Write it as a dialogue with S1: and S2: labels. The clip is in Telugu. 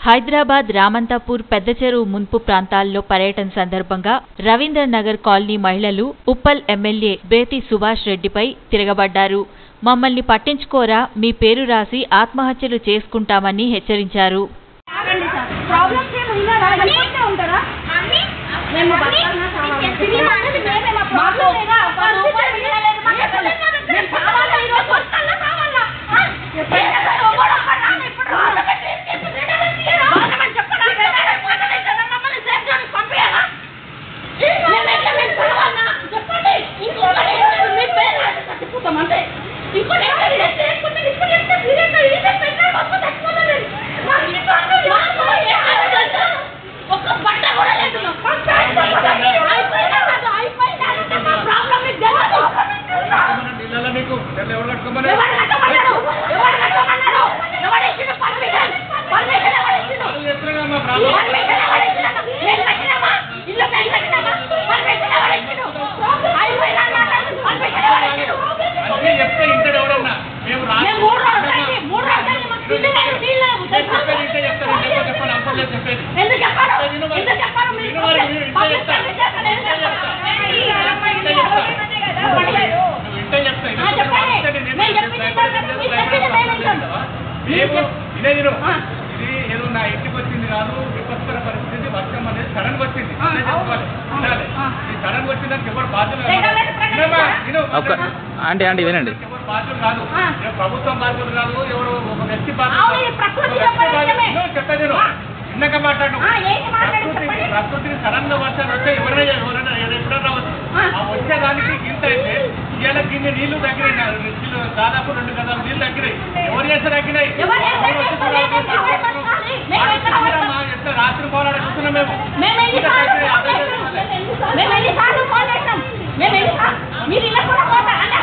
S1: హైదరాబాద్ రామంతాపూర్ పెద్ద చెరువు మున్పు ప్రాంతాల్లో పర్యటన సందర్భంగా రవీంద్ర నగర్ కాలనీ మహిళలు ఉప్పల్ ఎమ్మెల్యే బేతి సుభాష్ రెడ్డిపై తిరగబడ్డారు మమ్మల్ని పట్టించుకోరా మీ పేరు రాసి ఆత్మహత్యలు చేసుకుంటామని హెచ్చరించారు
S2: ఆగండి సార్ ప్రాబ్లమ్స్ ఏమి ఉన్నారా వెళ్ళిపోతే ఉంటారా మేము బతకాలన్నా చావాలా? తిరిగి మేమే మా ప్రాబ్లం లేదా? ఒక్క రూపాయి మిగలలేదు మాకు అసలు. మేము చావాలా ఈరోజు? చెప్పండి. గవర్నమెంట్ చెప్పరా? మేము ఎట్లా మేము చావాలా? చెప్పండి. ఇంకొకటి ఏంటంటే మీ పేరు రాసి చచ్చిపోతాం అంతే. ఇంకోటి ఏంటంటే ఎట్లా చేసుకుంటే ఇప్పుడు ఎట్లా మీరేంటో ఇదే పెట్టారు గొప్ప చచ్చిపోతారు. మాకు ఈ ప్రాబ్లం మాకు ఏమైనా తెలుసా? ఒక్క బట్ట కూడా లేదు మాకు. అయిపోయినా కాదు, అయిపోయినా అంటే మా ప్రాబ్లం మీకు తెలియదు.
S3: నీళ్ళలో నీకు తెల్ల ఎవరు కట్టుకోమని
S2: ఎవరు కట్టమన్నాడు? ఎవరు కట్టమన్నాడు? ఎవరు ఇచ్చిండు పర్మిషన్? పర్మిషన్ ఎవరు ఇచ్చిండు?
S3: వాళ్ళు చెప్తున్నారు మా ప్రాబ్లం
S2: పర్మిషన్ ఎవరు ఇచ్చిండు? మేము కట్టినామా? ఇల్లు మేము కట్టినామా? పర్మిషన్ ఎవరు ఇచ్చిండు? అయిపోయినా అన్నమాట. పర్మిషన్ ఎవరు ఇచ్చిండు?
S3: అన్నీ చెప్తే ఇంటర్ ఎవరన్నా మేము రాసి
S2: మేము మూడు రోజులు కట్టి, మూడు రోజులు కట్టి మాకు తిండి లేదు, నీళ్ళు లేవు, తెలుసా?
S3: చెప్పేది ఇంటే చెప్తారు ఇంటే చెప్పండి అవసరం లేదు చెప్పేది
S2: ఎందుకు చెప్పారు? ఎందుకు చెప్పారు? మీరు
S3: విను మరి, విను, ఇంటే
S2: పబ్లిక్
S3: చెప్తా.
S2: సర్వీస్ చేస్తాను, ఎందుకు చెప్పారు?
S3: ఇంటే చెప్తా. నువ్వు ఇంటే చెప్తా ఇది
S2: ఆ, చెప్పండి.
S3: చెప్తే నేను
S2: నేను చెప్పింది
S3: భయపడ-
S2: చెప్పండి. మీరు చెప్పింది నేను వింటాను.
S3: మేము ఇదే విను.
S2: ఆ.
S3: ఇది ఏదో నా ఇంటికి వచ్చింది కాదు విపత్కర పరిస్థితి వర్షం అనేది సడన్ గా వచ్చింది
S2: ఆ,
S3: అదే చెప్పుకోవాలి
S2: ఆ,
S3: వినాలి
S2: ఆ.
S3: ఈ సడన్ గా వచ్చిందానికి ఎవరు బాధ్యులు కాదు.
S2: రెగ్యులేటర్ ప్రకారం
S3: వినమ్మా, విను,
S4: ఒక్క ఆంటీ ఆంటీ వినండి
S3: ఎవరు బాధ్యులు కాదు
S2: ఆ.
S3: ఎవరు ప్రభుత్వం బాధ్యులు కాదు ఎవరు ఒక వ్యక్తి బాధ్యులు
S2: అవును,
S3: కాదు.
S2: ఈ ప్రకృతి
S3: ఒక వ్యక్తి
S2: యొక్క
S3: బాధ్యులు.
S2: విషయమే.
S3: నువ్వు చెప్పేది విను.
S2: ఆ.
S3: ఇందాక మాట్లాడు
S2: ఆ, ఏంటి మాట్లాడు
S3: ప్రకృతి
S2: చెప్పండి.
S3: ప్రకృతికి సడన్ గా వర్షాలు వస్తే ఎవరైనా ఎవరైనా ఎప్పుడైనా రావచ్చు
S2: ఆ.
S3: ఆ వచ్చేదానికి ఇంత అయితే ఇవాళ గిన్నె నీళ్లు తగ్గినాయి నా నీళ్లు దాదాపు రెండు గదాల నీళ్లు తగ్గినాయి ఎవరు చేస్తే తగ్గినాయి
S2: ఎవరు చేస్తే
S3: ఎవరు వచ్చి
S2: తగ్గినాయి?
S3: చూడాలి?
S2: మేము ఎక్కడ పట్టాలి? మేము
S3: ఆడ
S2: ఎక్కడ
S3: చూసినామా?
S2: పట్టాలి?
S3: ఎంత రాత్రి పోరాడ చూస్తున్నాం మేము
S2: మేము ఎన్నిసార్లు ఫోన్ చేసినాం? మేము ఎన్నిసార్లు ఫోన్ చేసినాం? మేము ఎన్నిసార్లు? మీరు ఇలా కూడా పోతా అంటే